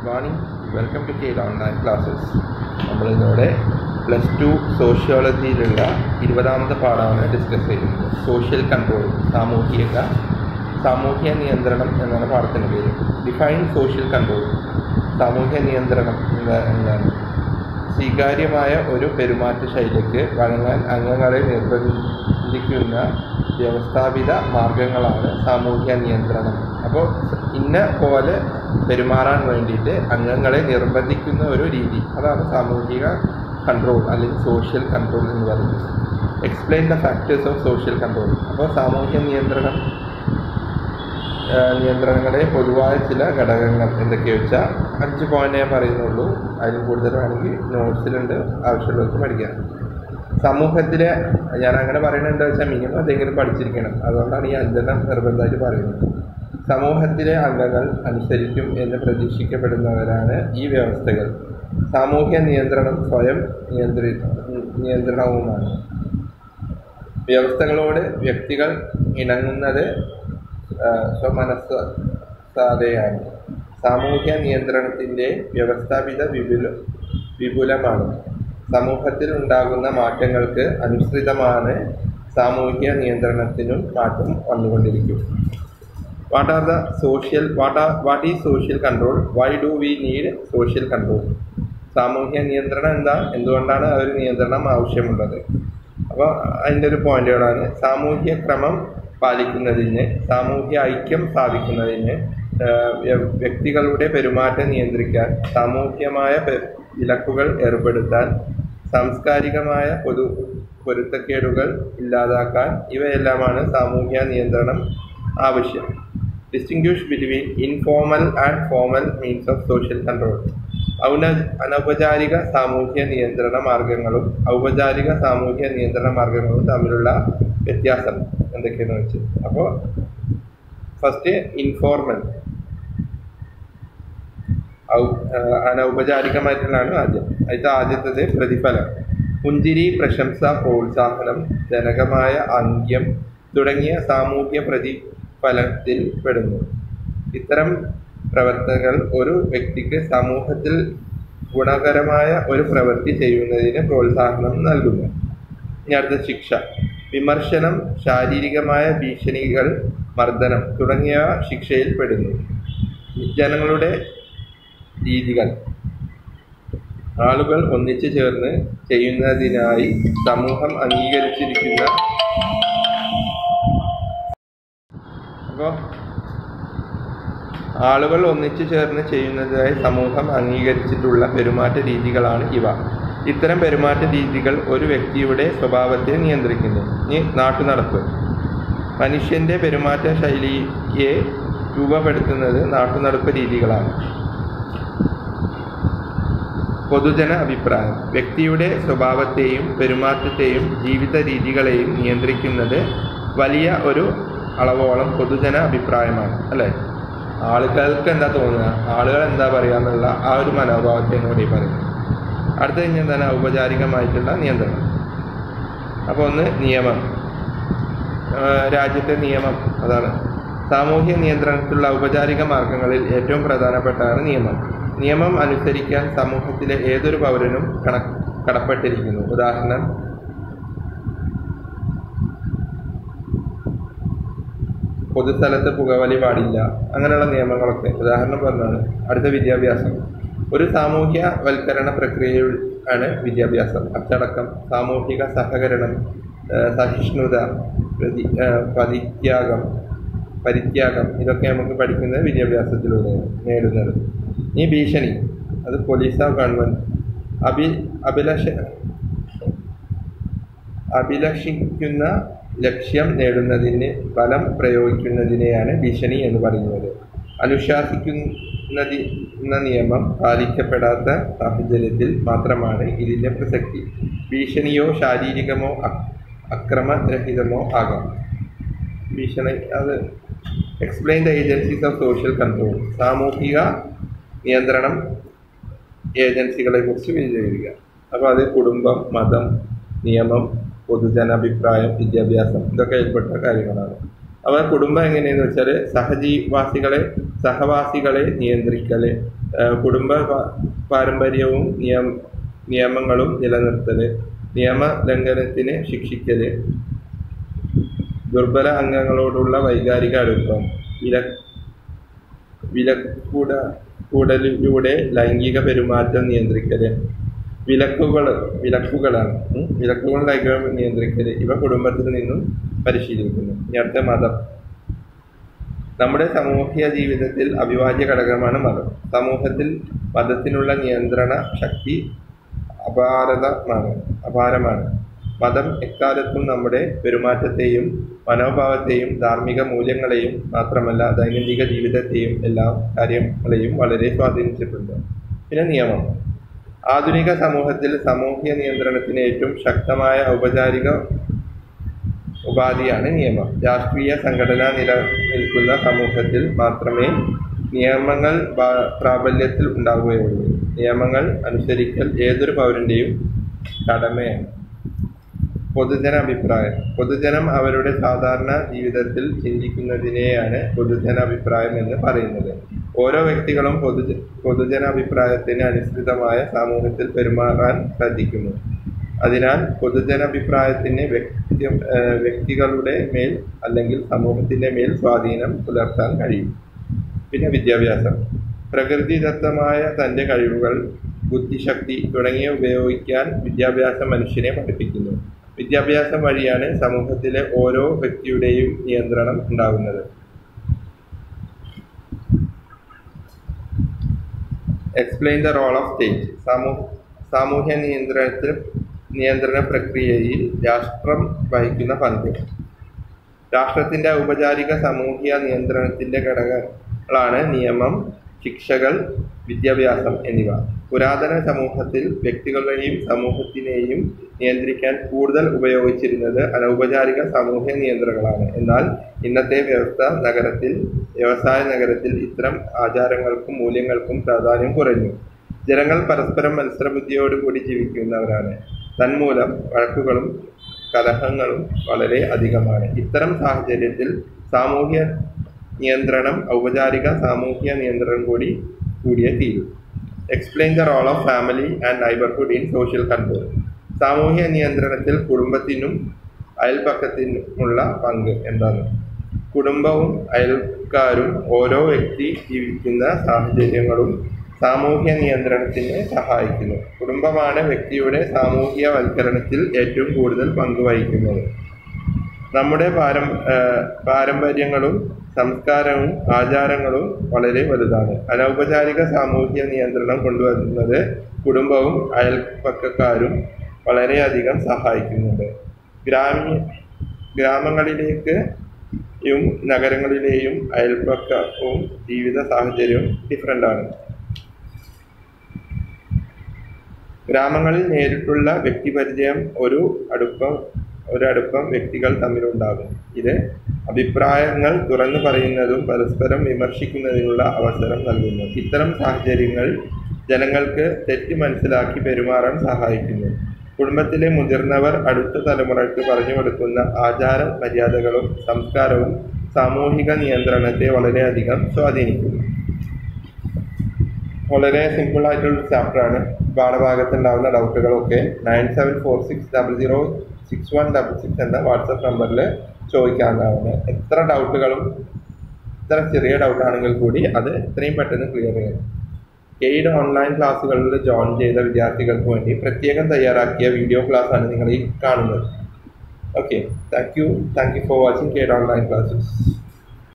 Morning welcome to കെയിൽ online classes നമ്മളിന്നിവിടെ plus two സോഷ്യോളജിയിലുള്ള ഇരുപതാമത്തെ പാഠമാണ് ഡിസ്കസ് ചെയ്യുന്നത് സോഷ്യൽ കൺട്രോൾ സാമൂഹിക സാമൂഹ്യ നിയന്ത്രണം എന്നാണ് പാഠത്തിൻ്റെ പേര് ഡിഫൈൻ സോഷ്യൽ കൺട്രോൾ സാമൂഹ്യ നിയന്ത്രണം എന്താ എന്താണ് സ്വീകാര്യമായ ഒരു പെരുമാറ്റ ശൈലിക്ക് വഴങ്ങാൻ അംഗങ്ങളെ നിർബന്ധിക്കുന്ന വ്യവസ്ഥാപിത മാർഗങ്ങളാണ് സാമൂഹ്യ നിയന്ത്രണം അപ്പോൾ ഇന്ന പോലെ പെരുമാറാൻ വേണ്ടിയിട്ട് അംഗങ്ങളെ നിർബന്ധിക്കുന്ന ഒരു രീതി അതാണ് സാമൂഹിക കൺട്രോൾ അല്ലെങ്കിൽ സോഷ്യൽ കൺട്രോൾ എന്ന് പറയുന്നത് explain the factors of social control അപ്പോൾ സാമൂഹ്യ നിയന്ത്രണം ആ, നിയന്ത്രണങ്ങളുടെ പൊതുവായ ചില ഘടകങ്ങൾ എന്തൊക്കെയാ വെച്ചാൽ അഞ്ച് പോയിന്റ് ഞാൻ പറയുന്നുള്ളൂ അതിൽ കൂടുതൽ വേണമെങ്കിൽ നോട്ട്സിലുണ്ട് ആവശ്യമുള്ളവർക്ക് പഠിക്കാം സമൂഹത്തിലെ ഞാൻ അങ്ങനെ പറയുന്നത് വെച്ചാൽ മിനിമം എന്തെങ്കിലും പഠിച്ചിരിക്കണം അതുകൊണ്ടാണ് ഈ അഞ്ചെണ്ണം നിർബന്ധമായിട്ട് പറയുന്നത് സമൂഹത്തിലെ അംഗങ്ങൾ അനുസരിക്കും എന്ന് പ്രതീക്ഷിക്കപ്പെടുന്നവരാണ് ഈ വ്യവസ്ഥകൾ സാമൂഹ്യ നിയന്ത്രണം സ്വയം നിയന്ത്രി നിയന്ത്രണവുമാണ് വ്യവസ്ഥകളോട് വ്യക്തികൾ ഇണങ്ങുന്നത് ആ, സ്വമനസ്സാതെയാണ് സാമൂഹ്യ നിയന്ത്രണത്തിൻ്റെ വ്യവസ്ഥാപിത വിപുല വിപുലമാണ് സമൂഹത്തിൽ ഉണ്ടാകുന്ന മാറ്റങ്ങൾക്ക് അനുസൃതമാണ് സാമൂഹ്യ നിയന്ത്രണത്തിനും മാറ്റം വന്നുകൊണ്ടിരിക്കും what are the social what are what is social control why do we need social control സാമൂഹ്യ നിയന്ത്രണം എന്താ എന്തുകൊണ്ടാണ് ആ ഒരു നിയന്ത്രണം ആവശ്യമുള്ളത് അപ്പോൾ അതിൻ്റെ ഒരു പോയിന്റുകളാണ് സാമൂഹ്യ ക്രമം പാലിക്കുന്നതിന് സാമൂഹ്യ ഐക്യം സ്ഥാപിക്കുന്നതിന് ആഹ് വ്യ- വ്യക്തികളുടെ പെരുമാറ്റം നിയന്ത്രിക്കാൻ സാമൂഹ്യമായ പെ- വിലക്കുകൾ ഏർപ്പെടുത്താൻ സാംസ്കാരികമായ പൊതു പൊരുത്തക്കേടുകൾ ഇല്ലാതാക്കാൻ ഇവയെല്ലാമാണ് സാമൂഹ്യ നിയന്ത്രണം ആവശ്യം distinguish between informal and formal means of social control ഔന അനൗപചാരിക സാമൂഹ്യ നിയന്ത്രണ മാർഗങ്ങളും ഔപചാരിക സാമൂഹ്യ നിയന്ത്രണ മാർഗങ്ങളും തമ്മിലുള്ള വ്യത്യാസം എന്തൊക്കെയാണെന്ന് വെച്ച് അപ്പോൾ ഫസ്റ്റ് ഇൻഫോർമൽ ഔ- ആ, അനൗപചാരികമായിട്ടുള്ളതാണ് ആദ്യം അതിൽ ആദ്യത്തത് പ്രതിഫലം പുഞ്ചിരി പ്രശംസ പ്രോത്സാഹനം ജനകമായ അന്ത്യം തുടങ്ങിയ സാമൂഹ്യ പ്രതിഫലത്തിൽ പെടുന്നു ഇത്തരം പ്രവർത്തനങ്ങൾ ഒരു വ്യക്തിക്ക് സമൂഹത്തിൽ ഗുണകരമായ ഒരു പ്രവൃത്തി ചെയ്യുന്നതിന് പ്രോത്സാഹനം നൽകുന്നു ഇനി അടുത്ത ശിക്ഷ വിമർശനം ശാരീരികമായ ഭീഷണികൾ മർദ്ദനം തുടങ്ങിയവ ശിക്ഷയിൽ പെടുന്നു ജനങ്ങളുടെ രീതികൾ ആളുകൾ ഒന്നിച്ചു ചേർന്ന് ചെയ്യുന്നതിനായി സമൂഹം അംഗീകരിച്ചിരിക്കുന്ന അപ്പോൾ ആളുകൾ ഒന്നിച്ചു ചേർന്ന് ചെയ്യുന്നതിനായി സമൂഹം അംഗീകരിച്ചിട്ടുള്ള പെരുമാറ്റ രീതികളാണ് ഇവ ഇത്തരം പെരുമാറ്റ രീതികൾ ഒരു വ്യക്തിയുടെ സ്വഭാവത്തെ നിയന്ത്രിക്കുന്നു ഇനി നാട്ടുനടപ്പ് മനുഷ്യന്റെ പെരുമാറ്റ ശൈലിയെ രൂപപ്പെടുത്തുന്നത് നാട്ടുനടപ്പ് രീതികളാണ് പൊതുജന അഭിപ്രായം വ്യക്തിയുടെ സ്വഭാവത്തെയും പെരുമാറ്റത്തെയും ജീവിത രീതികളെയും നിയന്ത്രിക്കുന്നത് വലിയ ഒരു അളവോളം പൊതുജന അഭിപ്രായമാണ് അല്ലേ ആളുകൾക്ക് എന്താ തോന്നുക ആളുകൾ എന്താ പറയുക എന്നുള്ള ആ ഒരു മനോഭാവത്തെയാണ് ഇവിടെ ഈ പറയുന്നത് അടുത്ത കഴിഞ്ഞാൽ എന്താണ് ഔപചാരികമായിട്ടുള്ള നിയന്ത്രണം അപ്പോൾ ഒന്ന് നിയമം ആ, രാജ്യത്തെ നിയമം അതാണ് സാമൂഹ്യ നിയന്ത്രണത്തിലുള്ള ഔപചാരിക മാർഗങ്ങളിൽ ഏറ്റവും പ്രധാനപ്പെട്ടതാണ് നിയമം നിയമം അനുസരിക്കാൻ സമൂഹത്തിലെ ഏതൊരു പൗരനും കണ കടപ്പെട്ടിരിക്കുന്നു ഉദാഹരണം പൊതുസ്ഥലത്ത് പുകവലി പാടില്ല അങ്ങനെയുള്ള നിയമങ്ങളൊക്കെ ഉദാഹരണം പറഞ്ഞാണ് അടുത്ത വിദ്യാഭ്യാസം ഒരു സാമൂഹ്യ വൽക്കരണ പ്രക്രിയയിൽ ആണ് വിദ്യാഭ്യാസം അച്ചടക്കം സാമൂഹിക സഹകരണം ആ, സഹിഷ്ണുത പ്രതി ആ, പരിത്യാഗം പരിത്യാഗം ഇതൊക്കെ നമുക്ക് പഠിക്കുന്നത് വിദ്യാഭ്യാസത്തിലൂടെയാണ് നേടുന്നത് ഈ ഭീഷണി അത് പോലീസോ ഗവൺമെൻറ് അഭി അഭിലഷ അഭിലഷിക്കുന്ന ലക്ഷ്യം നേടുന്നതിന് ബലം പ്രയോഗിക്കുന്നതിനെയാണ് ഭീഷണി എന്ന് പറയുന്നത് അനുശാസിക്കുന്ന നിയമം പാലിക്കപ്പെടാത്ത സാഹചര്യത്തിൽ മാത്രമാണ് ഇതിൻ്റെ പ്രസക്തി ഭീഷണിയോ ശാരീരികമോ അ- അക്രമരഹിതമോ ആകാം ഭീഷണി അത് explain the agencies of social control സാമൂഹിക നിയന്ത്രണം ഏജൻസികളെ കുറിച്ച് വിശദീകരിക്കുക അപ്പോൾ അത് കുടുംബം മതം നിയമം പൊതുജനാഭിപ്രായം വിദ്യാഭ്യാസം ഇതൊക്കെ ഏർപ്പെട്ട കാര്യങ്ങളാണ് അവർ കുടുംബം എങ്ങനെയെന്ന് വെച്ചാൽ സഹജീവാസികളെ സഹവാസികളെ നിയന്ത്രിക്കല് ഏഹ് കുടുംബ പ- പാരമ്പര്യവും നിയം നിയമങ്ങളും നിലനിർത്തൽ നിയമ ലംഘനത്തിന് ശിക്ഷിക്കൽ ദുർബല അംഗങ്ങളോടുള്ള വൈകാരിക അടുപ്പം വില വിലക്കൂട കൂടലിലൂടെ ലൈംഗിക പെരുമാറ്റം നിയന്ത്രിക്കൽ വിലക്കുകൾ വിലക്കുകളാണ് ഉം. വിലക്കുകൾ ലൈംഗിക നിയന്ത്രിക്കൽ ഇവ കുടുംബത്തിൽ നിന്നും പരിശീലിക്കുന്നു ഇനി അടുത്ത മതം നമ്മുടെ സാമൂഹിക ജീവിതത്തിൽ അവിഭാജ്യ ഘടകമാണ് മതം സമൂഹത്തിൽ മതത്തിനുള്ള നിയന്ത്രണ ശക്തി അപാരതമാണ് അപാരമാണ് മതം എക്കാലത്തും നമ്മുടെ പെരുമാറ്റത്തെയും മനോഭാവത്തെയും ധാർമ്മിക മൂല്യങ്ങളെയും മാത്രമല്ല ദൈനംദിന ജീവിതത്തെയും എല്ലാ കാര്യങ്ങളെയും വളരെ സ്വാധീനിച്ചിട്ടുണ്ട് പിന്നെ നിയമം ആധുനിക സമൂഹത്തിൽ സാമൂഹിക നിയന്ത്രണത്തിന് ഏറ്റവും ശക്തമായ ഔപചാരിക ഉപാധിയാണ് നിയമം രാഷ്ട്രീയ സംഘടന നിലനിൽക്കുന്ന സമൂഹത്തിൽ മാത്രമേ നിയമങ്ങൾ ബാ- പ്രാബല്യത്തിൽ ഉണ്ടാവുകയുള്ളൂ നിയമങ്ങൾ അനുസരിക്കൽ ഏതൊരു പൗരന്റെയും കടമയാണ് പൊതുജന അഭിപ്രായം പൊതുജനം അവരുടെ സാധാരണ ജീവിതത്തിൽ ചിന്തിക്കുന്നതിനെയാണ് പൊതുജന അഭിപ്രായം എന്ന് പറയുന്നത് ഓരോ വ്യക്തികളും പൊതുജ പൊതുജന അഭിപ്രായത്തിന് അനുസൃതമായ സമൂഹത്തിൽ പെരുമാറാൻ ശ്രദ്ധിക്കുന്നു അതിനാൽ പൊതുജനാഭിപ്രായത്തിന് വ്യക്തി ഏഹ് വ്യക്തികളുടെ മേൽ അല്ലെങ്കിൽ സമൂഹത്തിന്റെ മേൽ സ്വാധീനം പുലർത്താൻ കഴിയും പിന്നെ വിദ്യാഭ്യാസം പ്രകൃതിദത്തമായ തന്റെ കഴിവുകൾ ബുദ്ധിശക്തി തുടങ്ങിയ ഉപയോഗിക്കാൻ വിദ്യാഭ്യാസം മനുഷ്യനെ പഠിപ്പിക്കുന്നു വിദ്യാഭ്യാസം വഴിയാണ് സമൂഹത്തിലെ ഓരോ വ്യക്തിയുടെയും നിയന്ത്രണം ഉണ്ടാകുന്നത് explain the role of state സമൂഹ സാമൂഹ്യ നിയന്ത്രണത്തിൽ നിയന്ത്രണ പ്രക്രിയയിൽ രാഷ്ട്രം വഹിക്കുന്ന പങ്ക് രാഷ്ട്രത്തിന്റെ ഔപചാരിക സാമൂഹിക നിയന്ത്രണത്തിന്റെ ഘടകങ്ങളാണ് നിയമം ശിക്ഷകൾ വിദ്യാഭ്യാസം എന്നിവ പുരാതന സമൂഹത്തിൽ വ്യക്തികളെയും സമൂഹത്തിനെയും നിയന്ത്രിക്കാൻ കൂടുതൽ ഉപയോഗിച്ചിരുന്നത് അനൗപചാരിക സാമൂഹ്യ നിയന്ത്രണങ്ങളാണ് എന്നാൽ ഇന്നത്തെ വ്യവസ്ഥ നഗരത്തിൽ വ്യവസായ നഗരത്തിൽ ഇത്തരം ആചാരങ്ങൾക്കും മൂല്യങ്ങൾക്കും പ്രാധാന്യം കുറഞ്ഞു ജനങ്ങൾ പരസ്പരം മത്സരബുദ്ധിയോടുകൂടി ജീവിക്കുന്നവരാണ് തന്മൂലം വഴക്കുകളും കലഹങ്ങളും വളരെ അധികമാണ് ഇത്തരം സാഹചര്യത്തിൽ സാമൂഹ്യ നിയന്ത്രണം ഔപചാരിക സാമൂഹ്യ നിയന്ത്രണം കൂടി കൂടിയേ തീരൂ explain the role of family and neighbourhood in social control സാമൂഹ്യ നിയന്ത്രണത്തിൽ കുടുംബത്തിനും അയൽപക്കത്തിനുമുള്ള പങ്ക് എന്താണ് കുടുംബവും അയൽക്കാരും ഓരോ വ്യക്തി ജീവിക്കുന്ന സാഹചര്യങ്ങളും സാമൂഹ്യ നിയന്ത്രണത്തിന് സഹായിക്കുന്നു കുടുംബമാണ് വ്യക്തിയുടെ സാമൂഹ്യവൽക്കരണത്തിൽ ഏറ്റവും കൂടുതൽ പങ്ക് വഹിക്കുന്നത് നമ്മുടെ പാരം ഏഹ് പാരമ്പര്യങ്ങളും സംസ്കാരവും ആചാരങ്ങളും വളരെ വലുതാണ് അനൗപചാരിക സാമൂഹ്യ നിയന്ത്രണം കൊണ്ടുവരുന്നത് കുടുംബവും അയൽപ്പക്കക്കാരും വളരെയധികം സഹായിക്കുന്നുണ്ട് ഗ്രാമീയ ഗ്രാമങ്ങളിലേക്ക് യും നഗരങ്ങളിലെയും അയൽപ്പക്കവും ജീവിത സാഹചര്യവും ഡിഫറെൻ്റ് ആണ് ഗ്രാമങ്ങളിൽ നേരിട്ടുള്ള വ്യക്തിപരിചയം ഒരു അടുപ്പം ഒരടുപ്പം വ്യക്തികൾ തമ്മിലുണ്ടാകും ഇത് അഭിപ്രായങ്ങൾ തുറന്നു പറയുന്നതും പരസ്പരം വിമർശിക്കുന്നതിനുള്ള അവസരം നൽകുന്നു ഇത്തരം സാഹചര്യങ്ങൾ ജനങ്ങൾക്ക് തെറ്റ് മനസ്സിലാക്കി പെരുമാറാൻ സഹായിക്കുന്നു കുടുംബത്തിലെ മുതിർന്നവർ അടുത്ത തലമുറയ്ക്ക് പറഞ്ഞു കൊടുക്കുന്ന ആചാര മര്യാദകളും സംസ്കാരവും സാമൂഹിക നിയന്ത്രണത്തെ വളരെയധികം സ്വാധീനിക്കുന്നു വളരെ സിമ്പിൾ ആയിട്ടുള്ള ചാപ്റ്റർ ആണ് പാഠഭാഗത്ത് ഉണ്ടാകുന്ന ഡൗട്ടുകളൊക്കെ nine seven four six double zero six one double six എന്ന വാട്സപ്പ് നമ്പറിൽ ചോദിക്കാവുന്നതാണ് എത്ര ഡൗട്ടുകളും ഇത്ര ചെറിയ ഡൗട്ട് ആണെങ്കിൽ കൂടി അത് എത്രയും പെട്ടെന്ന് ക്ലിയർ ചെയ്യണം കെയ്ഡ് ഓൺലൈൻ ക്ലാസ്സുകളിൽ ജോയിൻ ചെയ്ത വിദ്യാർത്ഥികൾക്ക് വേണ്ടി പ്രത്യേകം തയ്യാറാക്കിയ വീഡിയോ ക്ലാസ് ആണ് നിങ്ങൾ ഈ കാണുന്നത് okay thank you thank you for watching കെയ്ഡ് ഓൺലൈൻ ക്ലാസ്സസ്